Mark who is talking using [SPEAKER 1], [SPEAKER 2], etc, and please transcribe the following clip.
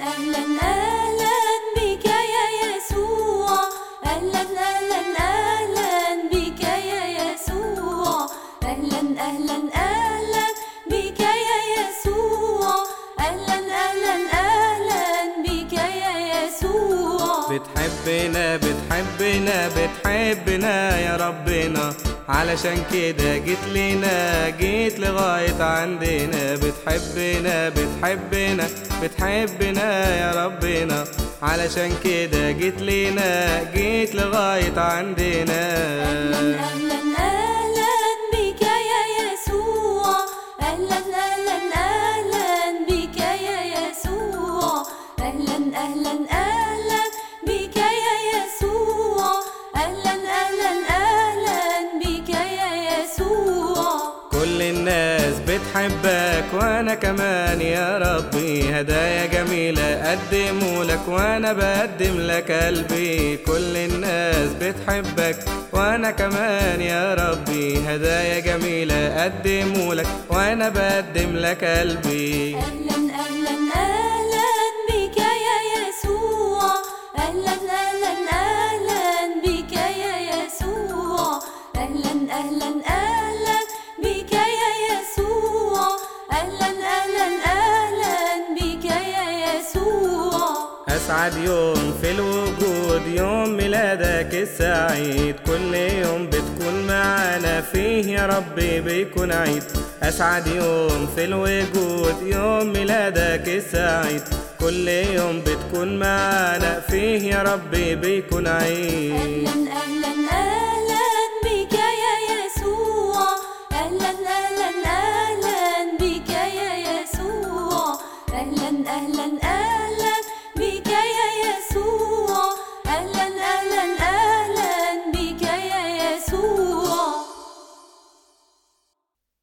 [SPEAKER 1] أهلا أهلا بك يا يسوع أهلا أهلا أهلا بك يا يسوع أهلا أهلا أهلا بك يا يسوع أهلا أهلا أهلا بك يا يسوع
[SPEAKER 2] بتحبنا بتحبنا بتحبنا يا ربنا علشان كده جيت لنا جيت لغاية عندنا بتحبنا بتحبنا بتحبنا يا ربنا علشان كده جيت لنا جيت لغاية عندنا
[SPEAKER 1] أهلا أهلا بك يا يسوع أهلا أهلا أهلا بك يا يسوع أهلا أهلا أهلا بك يا يسوع أهلا أهلا أهلا بك يا يسوع
[SPEAKER 2] كل الناس بتحبك وانا كمان يا ربي هدايا جميلة اقدمه لك وانا بقدم لك قلبي كل الناس بتحبك وانا كمان يا ربي هدايا جميلة اقدمه لك وانا بقدم لك قلبي
[SPEAKER 1] أهلا أهلا أهلا بك يا يسوع أهلا أهلا أهلا بك يا يسوع أهلا أهلا أهلا بك يا يسوع أهلا أهلا أهلا بك يا يسوع
[SPEAKER 2] أسعد يوم في الوجود يوم ميلادك السعيد كل يوم بتكون معانا فيه يا ربي بيكون عيد أسعد يوم في الوجود يوم ميلادك السعيد كل يوم بتكون معانا فيه يا ربي بيكون عيد
[SPEAKER 1] أهلا أهلا